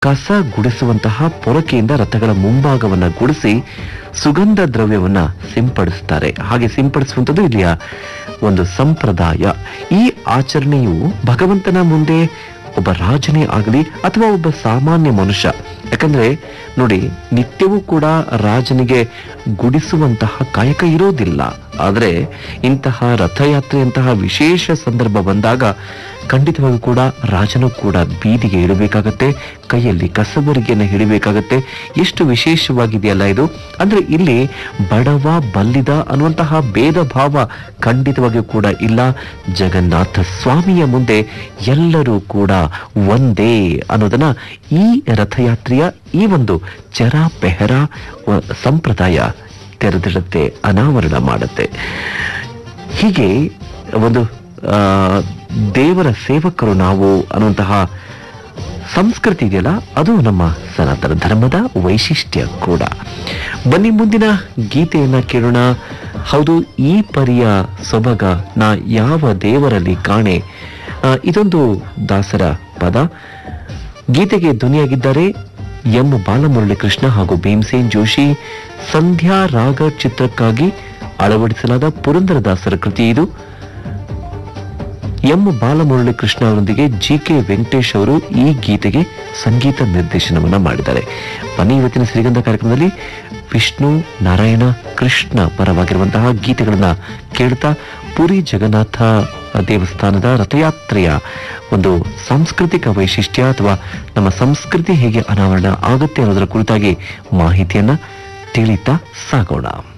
ಕಸ ಗುಡಿಸುವಂತಹ ಪೊರಕೆಯಿಂದ ರಥಗಳ ಮುಂಭಾಗವನ್ನ ಗುಡಿಸಿ ಸುಗಂಧ ದ್ರವ್ಯವನ್ನ ಸಿಂಪಡಿಸ್ತಾರೆ ಹಾಗೆ ಸಿಂಪಡಿಸುವಂಥದ್ದು ಇಲ್ಲಿಯ ಒಂದು ಸಂಪ್ರದಾಯ ಈ ಆಚರಣೆಯು ಭಗವಂತನ ಮುಂದೆ ಒಬ್ಬ ರಾಜನೇ ಆಗಲಿ ಅಥವಾ ಒಬ್ಬ ಸಾಮಾನ್ಯ ಮನುಷ್ಯ ಯಾಕಂದ್ರೆ ನೋಡಿ ನಿತ್ಯವೂ ಕೂಡ ರಾಜನಿಗೆ ಗುಡಿಸುವಂತಹ ಕಾಯಕ ಇರೋದಿಲ್ಲ ಆದರೆ ಇಂತಹ ರಥಯಾತ್ರೆಯಂತಹ ವಿಶೇಷ ಸಂದರ್ಭ ಬಂದಾಗ ಖಂಡಿತವಾಗಿ ಕೂಡ ರಾಜನು ಕೂಡ ಬೀದಿಗೆ ಇಡಬೇಕಾಗತ್ತೆ ಕೈಯಲ್ಲಿ ಕಸಬರಿಗೆಯನ್ನು ಹಿಡಿಬೇಕಾಗತ್ತೆ ಎಷ್ಟು ವಿಶೇಷವಾಗಿದೆಯಲ್ಲ ಇದು ಅಂದ್ರೆ ಇಲ್ಲಿ ಬಡವ ಬಲ್ಲಿದ ಅನ್ನುವಂತಹ ಭೇದ ಭಾವ ಖಂಡಿತವಾಗಿಯೂ ಕೂಡ ಇಲ್ಲ ಜಗನ್ನಾಥ ಸ್ವಾಮಿಯ ಮುಂದೆ ಎಲ್ಲರೂ ಕೂಡ ಒಂದೇ ಅನ್ನೋದನ್ನ ಈ ರಥಯಾತ್ರೆಯ ಈ ಒಂದು ಚರ ಪೆಹರ ವ- ಸಂಪ್ರದಾಯ ತೆರೆದಿಡುತ್ತೆ ಅನಾವರಣ ಮಾಡುತ್ತೆ ಹೀಗೆ ಒಂದು ಆ, ದೇವರ ಸೇವಕರು ನಾವು ಅನ್ನುವಂತಹ ಸಂಸ್ಕೃತಿ ಇದೆಯಲ್ಲ ಅದು ನಮ್ಮ ಸನಾತನ ಧರ್ಮದ ವೈಶಿಷ್ಟ್ಯ ಕೂಡ ಬನ್ನಿ ಮುಂದಿನ ಗೀತೆಯನ್ನ ಕೇಳೋಣ ಹೌದು ಈ ಪರಿಯ ಸೊಬಗ ನಾ ಯಾವ ದೇವರಲ್ಲಿ ಕಾಣೆ ಆ, ಇದೊಂದು ದಾಸರ ಪದ ಗೀತೆಗೆ ಧ್ವನಿಯಾಗಿದ್ದಾರೆ ಎಂ ಬಾಲಮುರಳಿ ಕೃಷ್ಣ ಹಾಗೂ ಭೀಮಸೇನ್ ಜೋಶಿ ಸಂಧ್ಯಾ ರಾಗ ಚಿತ್ರಕ್ಕಾಗಿ ಅಳವಡಿಸಲಾದ ಪುರಂದರದಾಸರ ಕೃತಿ ಇದು ಎಂ ಬಾಲಮುರಳಿ ಕೃಷ್ಣ ಅವರೊಂದಿಗೆ ಜಿ ಕೆ ವೆಂಕಟೇಶ್ ಅವರು ಈ ಗೀತೆಗೆ ಸಂಗೀತ ನಿರ್ದೇಶನವನ್ನ ಮಾಡಿದ್ದಾರೆ ಬನ್ನಿ ಇವತ್ತಿನ ಸಿರಿಗಂಧ ಕಾರ್ಯಕ್ರಮದಲ್ಲಿ ವಿಷ್ಣು ನಾರಾಯಣ ಕೃಷ್ಣ ಪರವಾಗಿರುವಂತಹ ಗೀತೆಗಳನ್ನ ಕೇಳ್ತಾ ಪುರಿ ಜಗನ್ನಾಥ ದೇವಸ್ಥಾನದ ರಥಯಾತ್ರೆಯ ಒಂದು ಸಾಂಸ್ಕೃತಿಕ ವೈಶಿಷ್ಟ್ಯ ಅಥವಾ ನಮ್ಮ ಸಂಸ್ಕೃತಿ ಹೇಗೆ ಅನಾವರಣ ಆಗುತ್ತೆ ಅನ್ನೋದರ ಕುರಿತಾಗಿ ಮಾಹಿತಿಯನ್ನ ತಿಳಿತಾ ಸಾಗೋಣ